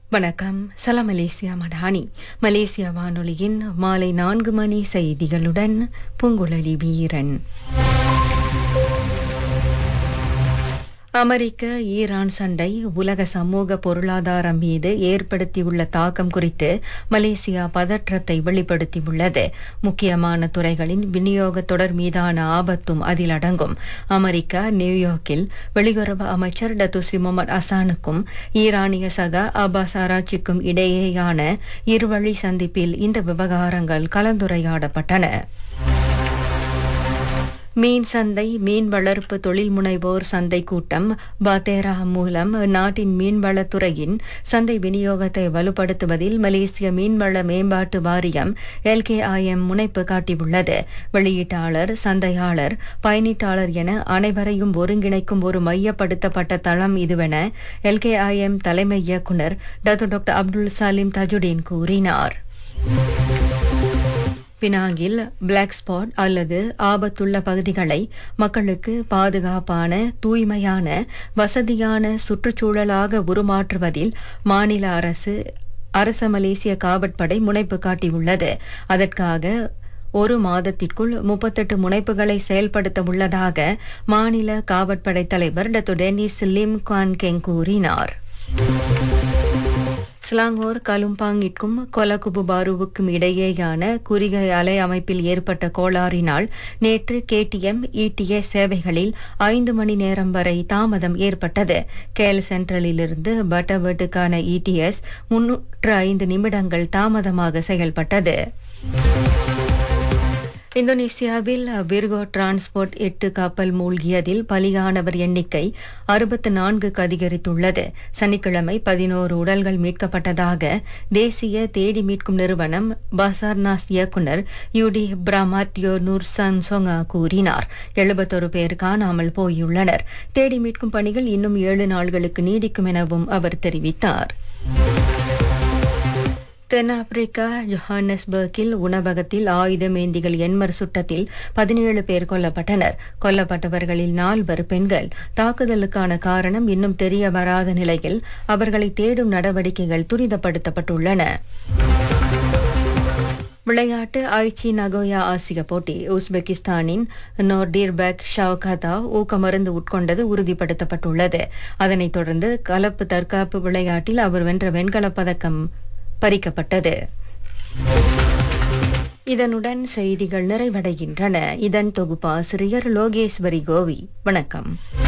வணக்கம் சலாம் Malaysia Madani Malaysia வானொலியின் மாலை நான்கு மணி செய்திகளுடன் பூங்குழலி வீரன் அமெரிக்க ஈரான் சண்டை உலக சமூக பொருளாதாரம் மீது ஏற்படுத்தியுள்ள தாக்கம் குறித்து மலேசியா பதற்றத்தை வெளிப்படுத்தியுள்ளது முக்கியமான துறைகளின் விநியோக தொடர் மீதான ஆபத்தும் அதில் அடங்கும் அமெரிக்கா நியூயார்க்கில் வெளியுறவு அமைச்சர் டத்துசி முகமது அசானுக்கும் ஈரானிய சக அபாஸ் ஆராய்ச்சிக்கும் இடையேயான இருவழி சந்திப்பில் இந்த விவகாரங்கள் கலந்துரையாடப்பட்டன மீன் சந்தை மீன் வளர்ப்பு தொழில் முனைவோர் சந்தை கூட்டம் பத்தேரா மூலம் நாட்டின் மீன்வளத்துறையின் சந்தை விநியோகத்தை வலுப்படுத்துவதில் மலேசிய மீன்வள மேம்பாட்டு வாரியம் எல்கேஐஎம் முனைப்பு காட்டியுள்ளது வெளியீட்டாளர் சந்தையாளர் பயனீட்டாளர் என அனைவரையும் ஒருங்கிணைக்கும் ஒரு மையப்படுத்தப்பட்ட தளம் இதுவென எல்கேஐஎம் தலைமை இயக்குநர் doctor doctor Abdul Salim Tajudeen கூறினார் பினாங்கில் பிளாக் ஸ்பாட் அல்லது ஆபத்துள்ள பகுதிகளை மக்களுக்கு பாதுகாப்பான தூய்மையான வசதியான சுற்றுச்சூழலாக உருமாற்றுவதில் மாநில அரசு அரச மலேசிய காவற்படை முனைப்பு காட்டியுள்ளது அதற்காக ஒரு மாதத்திற்குள் முப்பத்தெட்டு முனைப்புகளை செயல்படுத்த உள்ளதாக மாநில காவற்படை தலைவர் doctor Denis Lim Kuan Keng கூறினார் ஸ்லாங்கோர் கலும்பாங்கிற்கும் கொலகுபு பாருவுக்கும் இடையேயான குறுகிய அலை அமைப்பில் ஏற்பட்ட கோளாறினால் நேற்று கேடிஎம் இடிஏ சேவைகளில் ஐந்து மணி நேரம் வரை தாமதம் ஏற்பட்டது கேல் சென்ட்ரலிலிருந்து பட்டவர்டுக்கான இடிஎஸ் முன்னூற்று ஐந்து நிமிடங்கள் தாமதமாக செயல்பட்டது இந்தோனேசியாவில் விர்கோ டிரான்ஸ்போர்ட் எட்டு கப்பல் மூழ்கியதில் பலியானவர் எண்ணிக்கை அறுபத்து நான்குக்கு அதிகரித்துள்ளது சனிக்கிழமை பதினோரு உடல்கள் மீட்கப்பட்டதாக தேசிய தேடி மீட்கும் நிறுவனம் பசார்னாஸ் இயக்குநர் யூடி பிரமாட்டியோ நூர் சன்சோங்கா கூறினார் எழுபத்தொரு பேர் காணாமல் போயுள்ளனர் தேடி மீட்கும் பணிகள் இன்னும் ஏழு நாள்களுக்கு நீடிக்கும் எனவும் அவர் தெரிவித்தார் தென்னாப்பிரிக்கா ஜொஹானஸ்பர்கில் உணவகத்தில் ஆயுதமேந்திகள் எண்மர் சுட்டத்தில் பதினேழு பேர் கொல்லப்பட்டனர் கொல்லப்பட்டவர்களில் நால்வர் பெண்கள் தாக்குதலுக்கான காரணம் இன்னும் தெரிய வராத நிலையில் அவர்களை தேடும் நடவடிக்கைகள் துரிதப்படுத்தப்பட்டுள்ளன விளையாட்டு ஐச்சி நகோயா ஆசிய போட்டி உஸ்பெகிஸ்தானின் நோர்டீர்பேக் ஷவுகாதா ஊக்கமருந்து உட்கொண்டது உறுதிப்படுத்தப்பட்டுள்ளது அதனைத் தொடர்ந்து கலப்பு தற்காப்பு விளையாட்டில் அவர் வென்ற வெண்கலப் பதக்கம் பறிக்கப்பட்டது இதனுடன் செய்திகள் நிறைவடைகின்றன இதன் தொகுப்பாசிரியர் லோகேஸ்வரி கோவி வணக்கம்